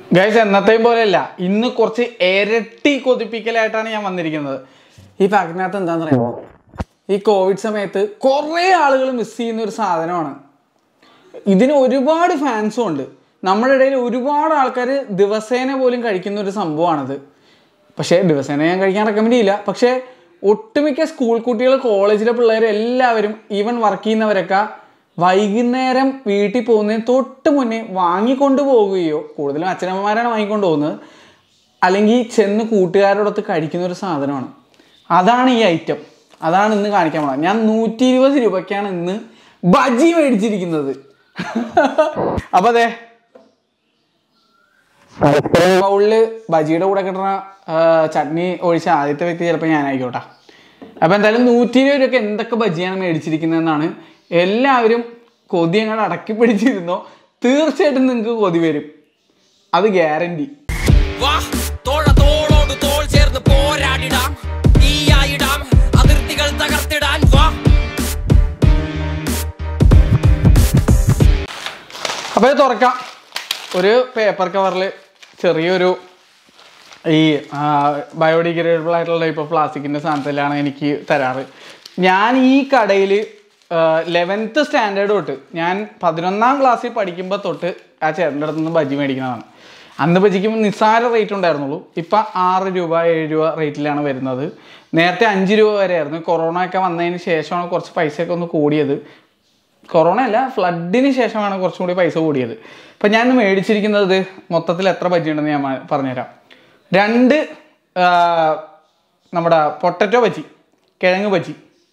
Guys എന്നത്തെയും പോലെയല്ല ഇന്ന് കുറച്ച് ഇരട്ടി കൊതിപ്പിക്കലായിട്ടാണ് ഞാൻ വന്നിരിക്കുന്നത് ഈ പാക്കിനകത്ത് എന്താണെന്ന് പറയുമ്പോൾ ഈ കോവിഡ് സമയത്ത് കുറേ ആളുകൾ മിസ് ചെയ്യുന്ന ഒരു സാധനമാണ് ഇതിന് ഒരുപാട് ഫാൻസും ഉണ്ട് നമ്മുടെ ഇടയിൽ ഒരുപാട് ആൾക്കാർ ദിവസേന പോലും കഴിക്കുന്ന ഒരു സംഭവമാണിത് പക്ഷേ ദിവസേന ഞാൻ കഴിക്കാൻ റെക്കമെൻഡ് ചെയ്യില്ല പക്ഷേ ഒട്ടുമിക്ക സ്കൂൾ കുട്ടികൾ കോളേജിലെ പിള്ളേർ എല്ലാവരും ഈവൻ വർക്ക് ചെയ്യുന്നവരൊക്കെ വൈകുന്നേരം വീട്ടിൽ പോകുന്നതിന് തൊട്ട് മുന്നേ വാങ്ങിക്കൊണ്ട് പോവുകയോ കൂടുതലും അച്ഛനമ്മമാരാണ് വാങ്ങിക്കൊണ്ട് പോകുന്നത് അല്ലെങ്കിൽ ചെന്ന് കൂട്ടുകാരോടൊത്ത് കഴിക്കുന്ന ഒരു സാധനമാണ് അതാണ് ഈ ഐറ്റം അതാണ് ഇന്ന് കാണിക്കാൻ പോണത് ഞാൻ നൂറ്റി ഇരുപത് രൂപയ്ക്കാണ് ഇന്ന് ബജി മേടിച്ചിരിക്കുന്നത് അപ്പോൾ അതെ ബൗളില് ബജിയുടെ കൂടെ കിട്ടുന്ന ആ, ചട്നി ഒഴിച്ച ആദ്യത്തെ വ്യക്തി ചിലപ്പോൾ ഞാനായിക്കോട്ടെ അപ്പോൾ എന്തായാലും നൂറ്റി ഇരുപത് രൂപയ്ക്ക് എന്തൊക്കെ ബജിയാണ് മേടിച്ചിരിക്കുന്നതെന്നാണ് എല്ലാവരും കൊതി അങ്ങോട്ട് അടക്കി പിടിച്ചിരുന്നോ തീർച്ചയായിട്ടും നിങ്ങൾക്ക് കൊതി വരും അത് ഗ്യാരണ്ടി വാ തോള തോളോട് തോൾ ചേർന്ന് പോരാടിടാം തീയായിടാം അതിർത്തികൾ തകർത്തിടാൻ വാ അപ്പോൾ ഇത് തുറക്കാം ഒരു പേപ്പർ കവറിൽ ചെറിയൊരു ഈ ബയോഡിഗ്രേഡബിൾ ആയിട്ടുള്ള ടൈപ്പ് ഓഫ് പ്ലാസ്റ്റിക്കിൻ്റെ സാധനത്തിലാണ് എനിക്ക് തരാറ് ഞാൻ ഈ കടയിൽ ലെവൻത്ത് സ്റ്റാൻഡേർഡ് തൊട്ട് ഞാൻ പതിനൊന്നാം ക്ലാസ്സിൽ പഠിക്കുമ്പോൾ തൊട്ട് ആ ചേട്ടൻ്റെ അടുത്ത് നിന്ന് ബജി മേടിക്കുന്നതാണ് അന്ന് ബജിക്ക് നിസ്സാര റേറ്റ് ഉണ്ടായിരുന്നുള്ളൂ ഇപ്പം ആറ് രൂപ ഏഴ് രൂപ റേറ്റിലാണ് വരുന്നത് നേരത്തെ അഞ്ച് രൂപ വരെ ആയിരുന്നു കൊറോണ ഒക്കെ വന്നതിന് ശേഷമാണ് കുറച്ച് പൈസയൊക്കെ ഒന്ന് കൂടിയത് കൊറോണ അല്ല ഫ്ലഡിന് ശേഷമാണ് കുറച്ചും കൂടി പൈസ കൂടിയത് അപ്പം ഞാൻ ഇന്ന് മേടിച്ചിരിക്കുന്നത് ഇത് മൊത്തത്തിൽ എത്ര ബജി ഉണ്ടെന്ന് ഞാൻ മ- പറഞ്ഞുതരാം രണ്ട് ആ, നമ്മുടെ പൊട്ടറ്റോ ബജി കിഴങ്ങ് ബജി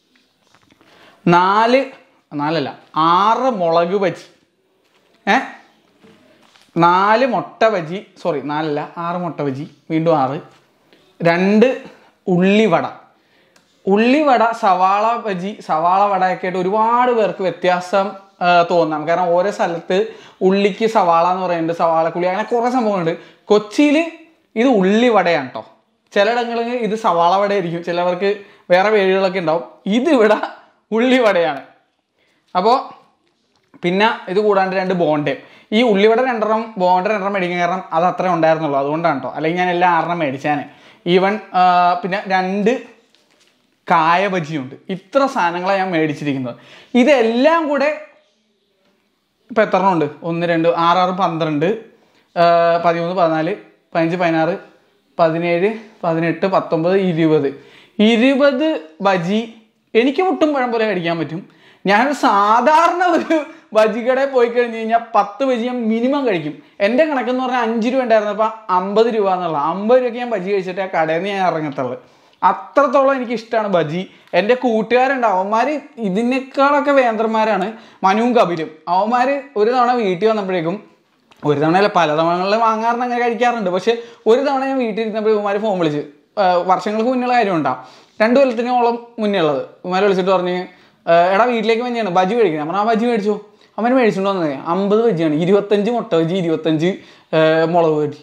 നാല് നാലല്ല ആറ് മുളക് ബജി ഏ നാല് മുട്ട ബജി സോറി നാലല്ല ആറ് മുട്ട ബജി വീണ്ടും ആറ് രണ്ട് ഉള്ളിവട ഉള്ളിവട സവാള ബജി സവാള വടയൊക്കെ ആയിട്ട് ഒരുപാട് പേർക്ക് വ്യത്യാസം ആ, തോന്നാം കാരണം ഓരോ സ്ഥലത്ത് ഉള്ളിക്ക് സവാള എന്ന് പറയുന്നുണ്ട് സവാളക്കുള്ളി അങ്ങനെ കുറേ സംഭവങ്ങളുണ്ട് കൊച്ചിയിൽ ഇത് ഉള്ളിവടയാണ് കേട്ടോ ചിലയിടങ്ങളിൽ ഇത് സവാള വടയായിരിക്കും ചിലവർക്ക് വേറെ പേരുകളൊക്കെ ഉണ്ടാവും ഇതിവിടെ ഉള്ളിവടയാണ് അപ്പോൾ പിന്നെ ഇത് കൂടാണ്ട് രണ്ട് ബോണ്ടയും ഈ ഉള്ളിവട രണ്ടെണ്ണം ബോണ്ട രണ്ടെണ്ണം മേടിക്കാൻ കാരണം അത് അത്രേ ഉണ്ടായിരുന്നുള്ളൂ അതുകൊണ്ടാണ് കേട്ടോ അല്ലെങ്കിൽ ഞാൻ എല്ലാം ആറെണ്ണം മേടിച്ചാനെ ഈവൻ പിന്നെ രണ്ട് കായ ബജിയുണ്ട് ഇത്ര സാധനങ്ങളാണ് ഞാൻ മേടിച്ചിരിക്കുന്നത് ഇതെല്ലാം കൂടെ ഇപ്പം എത്ര എണ്ണം ഉണ്ട് ഒന്ന് രണ്ട് ആറാറ് പന്ത്രണ്ട് ആ, പതിമൂന്ന് പതിനാല് പതിനഞ്ച് പതിനാറ് പതിനേഴ് പതിനെട്ട് പത്തൊമ്പത് ഇരുപത് ഇരുപത് ബജി എനിക്ക് മുട്ടും പഴം പോലെ കഴിക്കാൻ പറ്റും ഞാൻ സാധാരണ ഒരു ബജി കടയിൽ പോയി കഴിഞ്ഞ് കഴിഞ്ഞാൽ പത്ത് ബജി ഞാൻ മിനിമം കഴിക്കും എൻ്റെ കണക്കെന്ന് പറഞ്ഞാൽ അഞ്ച് രൂപ ഉണ്ടായിരുന്നപ്പോൾ അമ്പത് രൂപ എന്നുള്ള അമ്പത് രൂപയ്ക്ക് ഞാൻ ബജി കഴിച്ചിട്ട് ആ കടയിൽ നിന്ന് ഞാൻ ഇറങ്ങത്തുള്ളൂ അത്രത്തോളം എനിക്ക് ഇഷ്ടമാണ് ബജി എൻ്റെ കൂട്ടുകാരുണ്ട് അവന്മാർ ഇതിനേക്കാളൊക്കെ വേന്ദ്രന്മാരാണ് മനുവും കപിലും അവന്മാർ ഒരു തവണ വീട്ടിൽ വന്നപ്പോഴേക്കും ഒരു തവണയല്ല പല തവണകളിൽ വാങ്ങാറുണ്ട് അങ്ങനെ കഴിക്കാറുണ്ട് പക്ഷെ ഒരു തവണ ഞാൻ വീട്ടിൽ ഇരുന്നപ്പോൾ ഇവന്മാർ ഫോൺ വിളിച്ച് ആ, വർഷങ്ങൾക്ക് മുന്നുള്ള കാര്യം ഉണ്ടാവും രണ്ട് കൊല്ലത്തിനോളം മുന്നേ ഉള്ളത് ഇവന്മാർ വിളിച്ചിട്ട് പറഞ്ഞ് ആ, എടാ വീട്ടിലേക്ക് തന്നെയാണ് ബജി മേടിക്കുന്നത് നമ്മൾ ആ ബജി മേടിച്ചു അവൻ മേടിച്ചുകൊണ്ട് വന്നത് അമ്പത് ബജിയാണ് ഇരുപത്തഞ്ച് മുട്ട ബജി ഇരുപത്തഞ്ച് ആ, മുളക് ബജി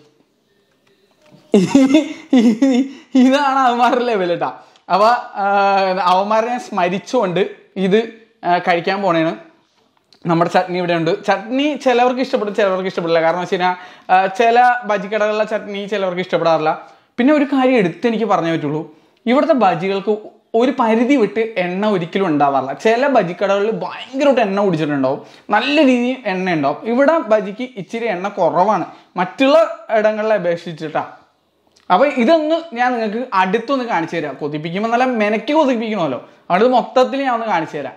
ഇതാണ് അവന്മാരുടെ ലെവൽ കേട്ടാ അപ്പൊ ആ, അവന്മാരെ സ്മരിച്ചുകൊണ്ട് ഇത് ആ, കഴിക്കാൻ പോണേണ് നമ്മുടെ ചട്നി ഇവിടെ ഉണ്ട് ചട്നി ചിലവർക്ക് ഇഷ്ടപ്പെടും ചിലവർക്ക് ഇഷ്ടപ്പെടില്ല കാരണം വെച്ച് കഴിഞ്ഞാൽ ആ, ചില ബജിക്കടകളിലെ ചട്നി ചിലവർക്ക് ഇഷ്ടപ്പെടാറില്ല പിന്നെ ഒരു കാര്യം എടുത്ത് എനിക്ക് പറഞ്ഞേ പറ്റുള്ളൂ ഇവിടുത്തെ ബജികൾക്ക് ഒരു പരിധി വിട്ട് എണ്ണ ഒരിക്കലും ഉണ്ടാവാറില്ല ചില ബജിക്കടകളിൽ ഭയങ്കരമായിട്ട് എണ്ണ കുടിച്ചിട്ടുണ്ടാവും നല്ല രീതിയിൽ എണ്ണ ഉണ്ടാവും ഇവിടെ ബജിക്ക് ഇച്ചിരി എണ്ണ കുറവാണ് മറ്റുള്ള ഇടങ്ങളിലെ അപേക്ഷിച്ചിട്ടാ അപ്പൊ ഇതൊന്ന് ഞാൻ നിങ്ങൾക്ക് അടുത്തൊന്ന് കാണിച്ചു തരാം കൊതിപ്പിക്കുമ്പോൾ നല്ല മെനക്ക് കൊതിപ്പിക്കണമല്ലോ അവിടെ മൊത്തത്തിൽ ഞാൻ ഒന്ന് കാണിച്ചു തരാം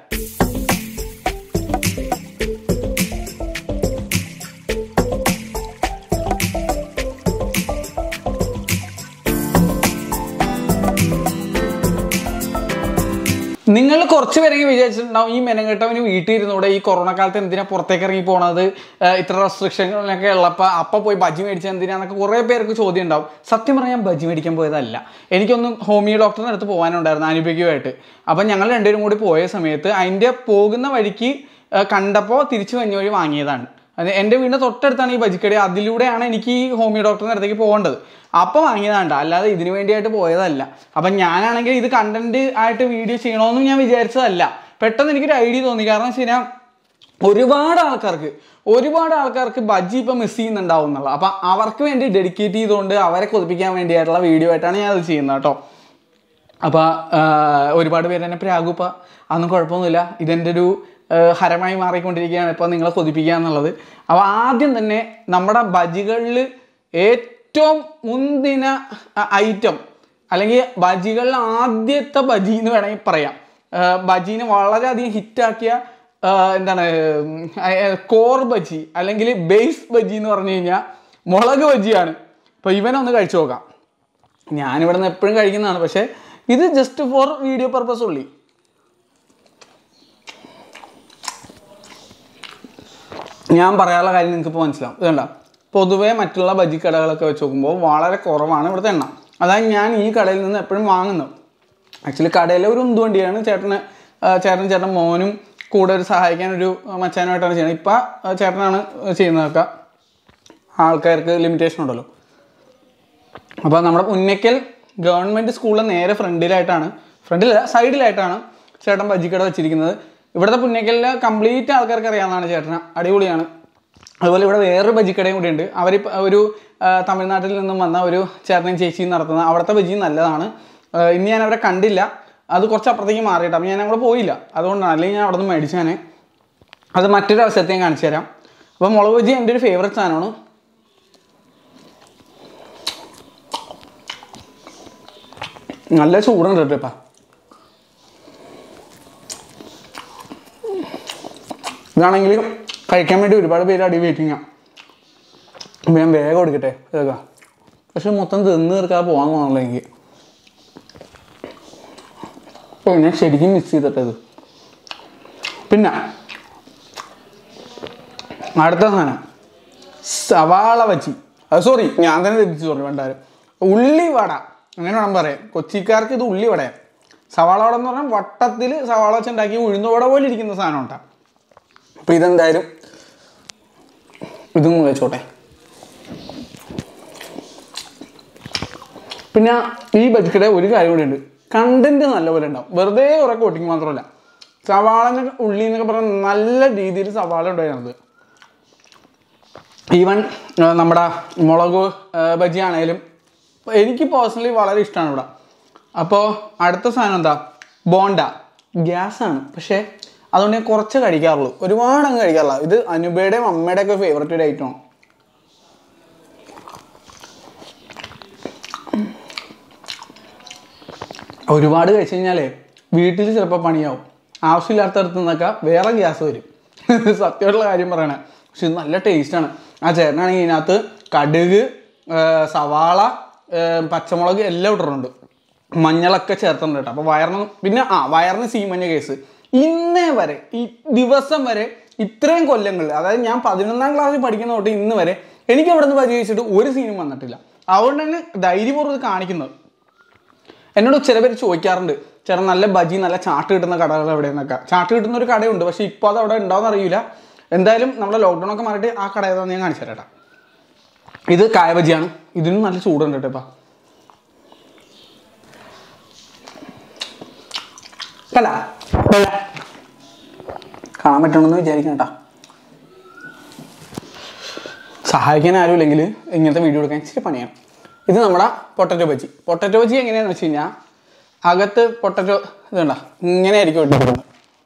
നിങ്ങൾ കുറച്ച് പേരെങ്കിലും വിചാരിച്ചിട്ടുണ്ടാവും ഈ മെനങ്ങെട്ടവന് വീട്ടിൽ ഇരുന്നൂടെ ഈ കൊറോണ കാലത്ത് എന്തിനാ പുറത്തേക്ക് ഇറങ്ങി പോണത് ഏഹ് ഇത്ര റെസ്ട്രിക്ഷനൊക്കെ ഉള്ളപ്പോൾ അപ്പം പോയി ബജി മേടിച്ചത് എന്തിനാന്നൊക്കെ കുറേ പേർക്ക് ചോദ്യം ഉണ്ടാവും സത്യം പറഞ്ഞാൽ ഞാൻ ബജി മേടിക്കാൻ പോയതല്ല എനിക്കൊന്നും ഹോമിയോ ഡോക്ടറിൻ്റെ അടുത്ത് പോകാനുണ്ടായിരുന്നു അനുഭവിക്കുമായിട്ട് അപ്പം ഞങ്ങൾ രണ്ടുപേരും കൂടി പോയ സമയത്ത് അതിൻ്റെ പോകുന്ന വഴിക്ക് ഏഹ് കണ്ടപ്പോൾ തിരിച്ചു വഞ്ഞ വഴി വാങ്ങിയതാണ് അത് എൻ്റെ വീടിൻ്റെ തൊട്ടടുത്താണ് ഈ ബജിക്കടി അതിലൂടെയാണ് എനിക്ക് ഈ ഹോമിയോ ഡോക്ടറിൻ്റെ അടുത്തേക്ക് പോകേണ്ടത് അപ്പം വാങ്ങിയതാണ് അല്ലാതെ ഇതിനു വേണ്ടിയായിട്ട് പോയതല്ല അപ്പം ഞാനാണെങ്കിൽ ഇത് കണ്ടന്റ് ആയിട്ട് വീഡിയോ ചെയ്യണമെന്നും ഞാൻ വിചാരിച്ചതല്ല പെട്ടെന്ന് എനിക്കൊരു ഐഡിയ തോന്നി കാരണം വെച്ച് കഴിഞ്ഞാൽ ഒരുപാട് ആൾക്കാർക്ക് ഒരുപാട് ആൾക്കാർക്ക് ബജ്ജി ഇപ്പം മിസ് ചെയ്യുന്നുണ്ടാവും എന്നുള്ള അപ്പം അവർക്ക് വേണ്ടി ഡെഡിക്കേറ്റ് ചെയ്തുകൊണ്ട് അവരെ കൊതിപ്പിക്കാൻ വേണ്ടിയായിട്ടുള്ള വീഡിയോ ആയിട്ടാണ് ഞാൻ അത് ചെയ്യുന്നത് കേട്ടോ അപ്പോൾ ഒരുപാട് പേര് എന്നെ പ്രാഗുപ്പ അതൊന്നും കുഴപ്പമൊന്നുമില്ല ഇതെൻ്റെ ഒരു ആ, ഹരമായി മാറിക്കൊണ്ടിരിക്കുകയാണ് ഇപ്പോൾ നിങ്ങളെ കൊതിപ്പിക്കുക എന്നുള്ളത് അപ്പോൾ ആദ്യം തന്നെ നമ്മുടെ ബജികളിൽ ഏറ്റവും മുന്തിന ഐറ്റം അല്ലെങ്കിൽ ബജികളിൽ ആദ്യത്തെ ബജി എന്ന് വേണമെങ്കിൽ പറയാം ആ, ബജീനെ വളരെയധികം ഹിറ്റാക്കിയ ആ, എന്താണ് ഉം, ആ, ആ, കോർ ബജി അല്ലെങ്കിൽ ബേസ് ബജി എന്ന് പറഞ്ഞു കഴിഞ്ഞാൽ മുളക് ബജിയാണ് അപ്പോൾ ഇവനൊന്ന് കഴിച്ചു നോക്കാം ഞാനിവിടെ നിന്ന് എപ്പോഴും കഴിക്കുന്നതാണ് പക്ഷേ ഇത് ജസ്റ്റ് ഫോർ വീഡിയോ പർപ്പസ് ഉള്ളി ഞാൻ പറയാനുള്ള കാര്യം നിങ്ങൾക്ക് ഇപ്പോൾ മനസ്സിലാവും ഇതുണ്ട പൊതുവേ മറ്റുള്ള ബജി കടകളൊക്കെ വെച്ച് നോക്കുമ്പോൾ വളരെ കുറവാണ് ഇവിടുത്തെ എണ്ണം അതായത് ഞാൻ ഈ കടയിൽ നിന്ന് എപ്പോഴും വാങ്ങുന്നത് ആക്ച്വലി കടയിലെ ഒരു ഉന്തു വണ്ടിയാണ് ചേട്ടന് ആ, ചേട്ടൻ ചേട്ടൻ മോനും കൂടെ ഒരു സഹായിക്കാൻ ഒരു മച്ചാനുമായിട്ടാണ് ചെയ്യുന്നത് ഇപ്പം ചേട്ടനാണ് ചെയ്യുന്നതൊക്കെ ആൾക്കാർക്ക് ലിമിറ്റേഷൻ ഉണ്ടല്ലോ അപ്പോൾ നമ്മുടെ പുന്നയ്ക്കൽ ഗവൺമെൻറ് സ്കൂളിലെ നേരെ ഫ്രണ്ടിലായിട്ടാണ് ഫ്രണ്ടിലല്ല സൈഡിലായിട്ടാണ് ചേട്ടൻ ബജിക്കട വെച്ചിരിക്കുന്നത് ഇവിടുത്തെ പുന്നയ്ക്കലിലെ കംപ്ലീറ്റ് ആൾക്കാർക്ക് അറിയാവുന്നതാണ് ചേട്ടന് അടിപൊളിയാണ് അതുപോലെ ഇവിടെ വേറൊരു ബജിക്കടയും കൂടി ഉണ്ട് അവർ ഒരു ആ, തമിഴ്നാട്ടിൽ നിന്നും വന്ന ഒരു ചേട്ടനും ചേച്ചിയും നടത്തുന്ന അവിടുത്തെ ബജി നല്ലതാണ് ആ, ഇന്ന് ഞാൻ അവരെ കണ്ടില്ല അത് കുറച്ച് അപ്പുറത്തേക്ക് മാറിയിട്ട് അപ്പം ഞാൻ അങ്ങോട്ട് പോയില്ല അതുകൊണ്ടാണ് അല്ലെങ്കിൽ ഞാൻ അവിടെ നിന്ന് മേടിച്ചാനെ അത് മറ്റൊരു അവസരത്തെ ഞാൻ കാണിച്ചു തരാം അപ്പോൾ മുളക് ബജി എൻ്റെ ഒരു ഫേവറേറ്റ് സാധനമാണ് നല്ല ചൂടുണ്ട് കേട്ടോ ഇപ്പം ഇതാണെങ്കിൽ കഴിക്കാൻ വേണ്ടി ഒരുപാട് പേര് അടി വെയിറ്റിങ്ങാ അപ്പം ഞാൻ വേഗം കൊടുക്കട്ടെ ഇതൊക്കെ പക്ഷെ മൊത്തം തിന്ന് തീർക്കാതെ പോകാൻ തോന്നല്ലോ എനിക്ക് ഓ ഞാൻ ശരിക്കും മിസ് ചെയ്തിട്ട് ഇത് പിന്നെ അടുത്ത സാധനം സവാള വച്ചി അത് സോറി ഞാൻ തന്നെ തിരിച്ചു പറഞ്ഞു വേണ്ടാരും ഉള്ളി വട അങ്ങനെ വേണം പറയാം കൊച്ചിക്കാർക്ക് ഇത് ഉള്ളി വടയാണ് സവാള വട എന്ന് പറഞ്ഞാൽ വട്ടത്തിൽ സവാള വെച്ചുണ്ടാക്കി ഉഴുന്ന വട പോലെ ഇരിക്കുന്ന സാധനം ഉണ്ടാ അപ്പം ഇതെന്തായാലും ഇതും വെച്ചോട്ടെ പിന്നെ ഈ ബജിക്കടെ ഒരു കാര്യം കൂടി ഉണ്ട് കണ്ടന്റ് നല്ലപോലെ ഉണ്ടാവും വെറുതെ കുറെ കോട്ടിങ് മാത്രമല്ല സവാള ഉള്ളി എന്നൊക്കെ പറഞ്ഞാൽ നല്ല രീതിയിൽ സവാള ഉണ്ടായിരുന്നത് ഈവൻ നമ്മുടെ മുളക് ആ, ബജി ആണേലും എനിക്ക് പേഴ്സണലി വളരെ ഇഷ്ടമാണ് ഇവിടെ അപ്പോൾ അടുത്ത സാധനം എന്താ ബോണ്ട ഗ്യാസാണ് പക്ഷേ അതുകൊണ്ട് ഞാൻ കുറച്ച് കഴിക്കാറുള്ളൂ ഒരുപാട് അങ്ങ് കഴിക്കാറില്ല ഇത് അനുബയുടെയും അമ്മയുടെയും ഒക്കെ ഫേവററ്റ് ഒരു ഐറ്റമാണ് ഒരുപാട് കഴിച്ചു കഴിഞ്ഞാലേ വീട്ടിൽ ചിലപ്പോൾ പണിയാവും ആവശ്യമില്ലാത്തടത്ത് നിന്നൊക്കെ വേറെ ഗ്യാസ് വരും സത്യമായിട്ടുള്ള കാര്യം പറയണേ പക്ഷെ ഇത് നല്ല ടേസ്റ്റാണ് ആ ചേട്ടനാണെങ്കിൽ ഇതിനകത്ത് കടുക് ആ, സവാള ആ, പച്ചമുളക് എല്ലാം ഇട്ടിട്ടുണ്ട് മഞ്ഞളൊക്കെ ചേർത്തിട്ടുണ്ട് കേട്ടോ അപ്പോൾ വയറിന് പിന്നെ ആ വയറിന് സീമഞ്ഞ കേസ് ഇന്നേ വരെ ഈ ദിവസം വരെ ഇത്രയും കൊല്ലങ്ങളിൽ അതായത് ഞാൻ പതിനൊന്നാം ക്ലാസ്സിൽ പഠിക്കുന്ന തൊട്ട് ഇന്ന് വരെ എനിക്ക് അവിടെ നിന്ന് പരിചയിച്ചിട്ട് ഒരു സീനും വന്നിട്ടില്ല അതുകൊണ്ട് തന്നെ ധൈര്യപൂർവ്വം ഇത് കാണിക്കുന്നത് എന്നോട് ചില പേര് ചോദിക്കാറുണ്ട് ചേട്ടാ നല്ല ബജി നല്ല ചാട്ട് കിട്ടുന്ന കടകൾ എവിടെയെന്നൊക്കെ ചാട്ട് കിട്ടുന്ന ഒരു കടയുണ്ട് പക്ഷേ ഇപ്പോൾ അത് അവിടെ ഉണ്ടാവുമെന്ന് അറിയില്ല എന്തായാലും നമ്മുടെ ലോക്ക്ഡൗൺ ഒക്കെ മാറിയിട്ട് ആ കട ഏതാന്ന് ഞാൻ കാണിച്ചു തരാം ഇത് കായ ബജിയാണ് ഇതിനും നല്ല ചൂടുണ്ട് കേട്ടോ ഇപ്പം അല്ല കാണാൻ പറ്റണമെന്ന് വിചാരിക്കണം കേട്ടോ സഹായിക്കാൻ ആരും ഇല്ലെങ്കിൽ ഇങ്ങനത്തെ വീഡിയോ എടുക്കാൻ ഇച്ചിരി പണിയാണ് ഇത് നമ്മുടെ പൊട്ടറ്റോ ബജി പൊട്ടറ്റോ ബജി എങ്ങനെയാണെന്ന് വെച്ച് കഴിഞ്ഞാൽ അകത്ത് പൊട്ടറ്റോ ഇതുണ്ട ഇങ്ങനെ ആയിരിക്കും ഇട്ടിരിക്കുന്നത്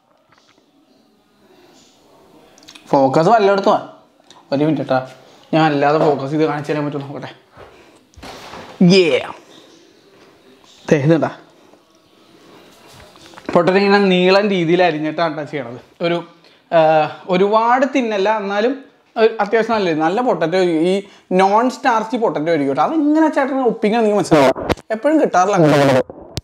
ഫോക്കസ് വല്ലയിടത്തും ആ. ഒരു മിനിറ്റ് കേട്ടാ ഞാൻ അല്ലാതെ ഫോക്കസ് ചെയ്ത് കാണിച്ചു തരാൻ പറ്റും നോക്കട്ടെ ഏ ഇതുണ്ടാ പൊട്ടറ്റോ ഇങ്ങനെ നീളൻ രീതിയിൽ അരിഞ്ഞിട്ടാണ് കേട്ടോ ചെയ്യണത് ഒരു ആ, ഒരുപാട് തിന്നല്ല എന്നാലും ഒരു അത്യാവശ്യം നല്ല നല്ല പൊട്ടറ്റോ ഈ നോൺ സ്റ്റാർച്ചി പൊട്ടറ്റോ ആയിരിക്കും കേട്ടോ അതിങ്ങനെ ചേട്ടനെ ഒപ്പിക്കാൻ നിങ്ങൾക്ക് മനസ്സിലാവും എപ്പോഴും കിട്ടാറില്ല അങ്ങനെ പൊട്ടറ്റോ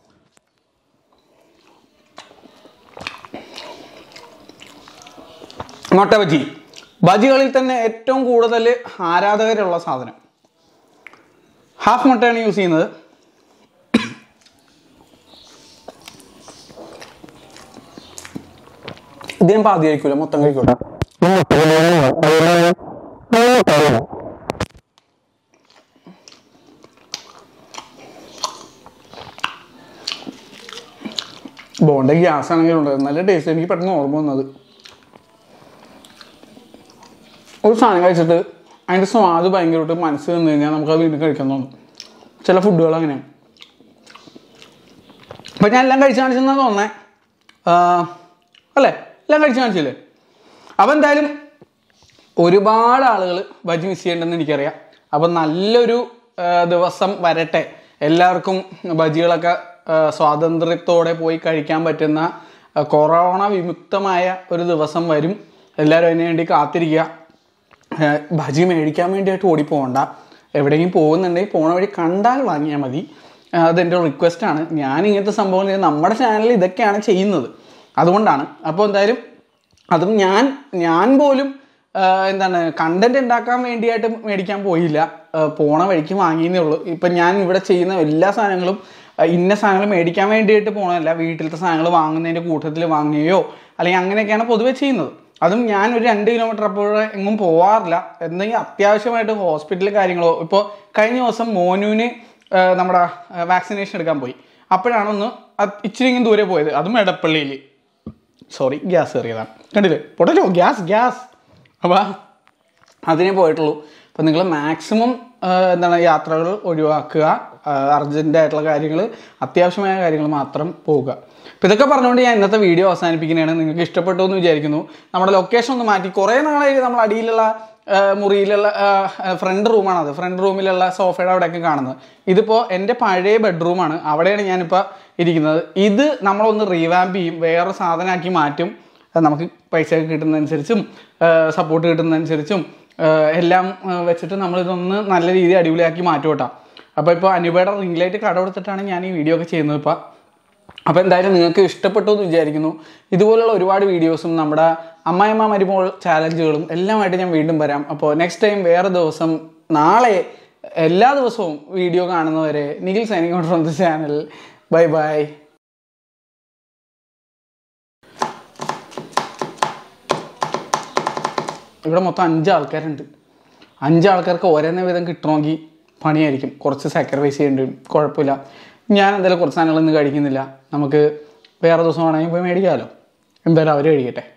മുട്ട ബജി ബജികളിൽ തന്നെ ഏറ്റവും കൂടുതൽ ആരാധകരുള്ള സാധനം ഹാഫ് മുട്ടയാണ് യൂസ് ചെയ്യുന്നത് ഇത് ഞാൻ പാതി കഴിക്കൂല മൊത്തം കഴിക്കൂല ബോണ്ട ഗ്യാസ് ആണെങ്കിലും ഉണ്ട് നല്ല ടേസ്റ്റ് എനിക്ക് പെട്ടെന്ന് ഓർമ്മ വന്നത് ഒരു സാധനം കഴിച്ചിട്ട് അതിൻ്റെ സ്വാദ് ഭയങ്കരമായിട്ട് മനസ്സിൽ നിന്ന് കഴിഞ്ഞാൽ നമുക്ക് അത് വീണ്ടും കഴിക്കാൻ തോന്നും ചില ഫുഡുകൾ അങ്ങനെയാണ് അപ്പം ഞാൻ എല്ലാം കഴിച്ച് കാണിച്ചെന്നാണ് തോന്നേ അല്ലേ എല്ലാം കഴിച്ച് കാണിച്ചില്ലേ അപ്പം എന്തായാലും ഒരുപാട് ആളുകൾ ബജി മിസ് ചെയ്യേണ്ടെന്ന് എനിക്കറിയാം അപ്പം നല്ലൊരു ആ, ദിവസം വരട്ടെ എല്ലാവർക്കും ബജികളൊക്കെ ആ, സ്വാതന്ത്ര്യത്തോടെ പോയി കഴിക്കാൻ പറ്റുന്ന ആ, കൊറോണ വിമുക്തമായ ഒരു ദിവസം വരും എല്ലാവരും അതിന് വേണ്ടി കാത്തിരിക്കുക ആ, ബജി മേടിക്കാൻ വേണ്ടിയിട്ട് ഓടിപ്പോകണ്ട എവിടെയെങ്കിലും പോകുന്നുണ്ടെങ്കിൽ പോണ വഴി കണ്ടാൽ വാങ്ങിയാൽ മതി ആ, അതെൻ്റെ റിക്വസ്റ്റാണ് ഞാൻ ഇങ്ങനത്തെ സംഭവം ചെയ്ത് നമ്മുടെ ചാനലിൽ ഇതൊക്കെയാണ് ചെയ്യുന്നത് അതുകൊണ്ടാണ് അപ്പോൾ എന്തായാലും അതും ഞാൻ ഞാൻ പോലും ആ, എന്താണ് കണ്ടന്റ് ഉണ്ടാക്കാൻ വേണ്ടിയായിട്ട് മേടിക്കാൻ പോയില്ല ആ, പോണ വഴിക്ക് വാങ്ങിയെന്നേ ഉള്ളൂ ഇപ്പം ഞാൻ ഇവിടെ ചെയ്യുന്ന എല്ലാ സാധനങ്ങളും ആ, ഇന്ന സാധനങ്ങൾ മേടിക്കാൻ വേണ്ടിയിട്ട് പോകണമല്ല വീട്ടിലത്തെ സാധനങ്ങൾ വാങ്ങുന്നതിൻ്റെ കൂട്ടത്തിൽ വാങ്ങുകയോ അല്ലെങ്കിൽ അങ്ങനെയൊക്കെയാണ് പൊതുവെ ചെയ്യുന്നത് അതും ഞാൻ ഒരു രണ്ട് കിലോമീറ്റർ അപ്പോൾ എങ്ങും പോവാറില്ല എന്തെങ്കിലും അത്യാവശ്യമായിട്ട് ഹോസ്പിറ്റൽ കാര്യങ്ങളോ ഇപ്പോൾ കഴിഞ്ഞ ദിവസം മോനുവിന് ആ, നമ്മുടെ വാക്സിനേഷൻ എടുക്കാൻ പോയി അപ്പോഴാണ് ഒന്ന് അത് ഇച്ചിരി ഇങ്ങനെ ദൂരെ പോയത് അതും എടപ്പള്ളിയിൽ സോറി ഗ്യാസ് കയറിയതാണ് കണ്ടില്ലേ പൊട്ടല്ലോ ഗ്യാസ് ഗ്യാസ് അപ്പോൾ അതിനെ പോയിട്ടുള്ളൂ അപ്പം നിങ്ങൾ മാക്സിമം എന്താണ് യാത്രകൾ ഒഴിവാക്കുക അർജൻ്റ് ആയിട്ടുള്ള കാര്യങ്ങൾ അത്യാവശ്യമായ കാര്യങ്ങൾ മാത്രം പോവുക അപ്പോൾ ഇതൊക്കെ പറഞ്ഞുകൊണ്ട് ഞാൻ ഇന്നത്തെ വീഡിയോ അവസാനിപ്പിക്കുന്നതാണ് നിങ്ങൾക്ക് ഇഷ്ടപ്പെട്ടു എന്ന് വിചാരിക്കുന്നു നമ്മുടെ ലൊക്കേഷൻ ഒന്ന് മാറ്റി കുറേ നാളായി നമ്മൾ അടിയിലുള്ള ആ, മുറിയിലുള്ള ഫ്രണ്ട് റൂമാണത് ഫ്രണ്ട് റൂമിലുള്ള സോഫയുടെ അവിടെയൊക്കെ കാണുന്നത് ഇതിപ്പോൾ എൻ്റെ പഴയ ബെഡ്റൂമാണ് അവിടെയാണ് ഞാനിപ്പോൾ ഇരിക്കുന്നത് ഇത് നമ്മളൊന്ന് റീവാമ്പ് ചെയ്യും വേറെ സാധനമാക്കി മാറ്റും അത് നമുക്ക് പൈസ ഒക്കെ കിട്ടുന്നതനുസരിച്ചും സപ്പോർട്ട് കിട്ടുന്നതനുസരിച്ചും ആ, എല്ലാം ആ, വെച്ചിട്ട് നമ്മളിതൊന്ന് നല്ല രീതിയിൽ അടിപൊളിയാക്കി മാറ്റും കേട്ടോ അപ്പോൾ ഇപ്പോൾ അനുപയുടെ റിംഗ് ലൈറ്റ് കട കൊടുത്തിട്ടാണ് ഞാൻ ഈ വീഡിയോ ഒക്കെ ചെയ്യുന്നത് ഇപ്പോൾ അപ്പോൾ എന്തായാലും നിങ്ങൾക്ക് ഇഷ്ടപ്പെട്ടു എന്ന് വിചാരിക്കുന്നു ഇതുപോലുള്ള ഒരുപാട് വീഡിയോസും നമ്മുടെ അമ്മായിമ്മ മരുമോൾ ചാലഞ്ചുകളും എല്ലാമായിട്ട് ഞാൻ വീണ്ടും വരാം അപ്പോൾ നെക്സ്റ്റ് ടൈം വേറെ ദിവസം നാളെ എല്ലാ ദിവസവും വീഡിയോ കാണുന്നവരെ Nikhil signing out from the channel bye bye ഇവിടെ മൊത്തം അഞ്ച് ആൾക്കാരുണ്ട് അഞ്ച് ആൾക്കാർക്ക് ഒരേ വിധം കിട്ടണമെങ്കിൽ പണിയായിരിക്കും കുറച്ച് സാക്രിഫൈസ് ചെയ്യേണ്ടി വരും കുഴപ്പമില്ല ഞാൻ എന്തായാലും കുറച്ച് സാധനങ്ങൾ ഇന്ന് കഴിക്കുന്നില്ല നമുക്ക് വേറെ ദിവസം വേണമെങ്കിൽ പോയി മേടിക്കാമല്ലോ എന്തായാലും അവർ കഴിക്കട്ടെ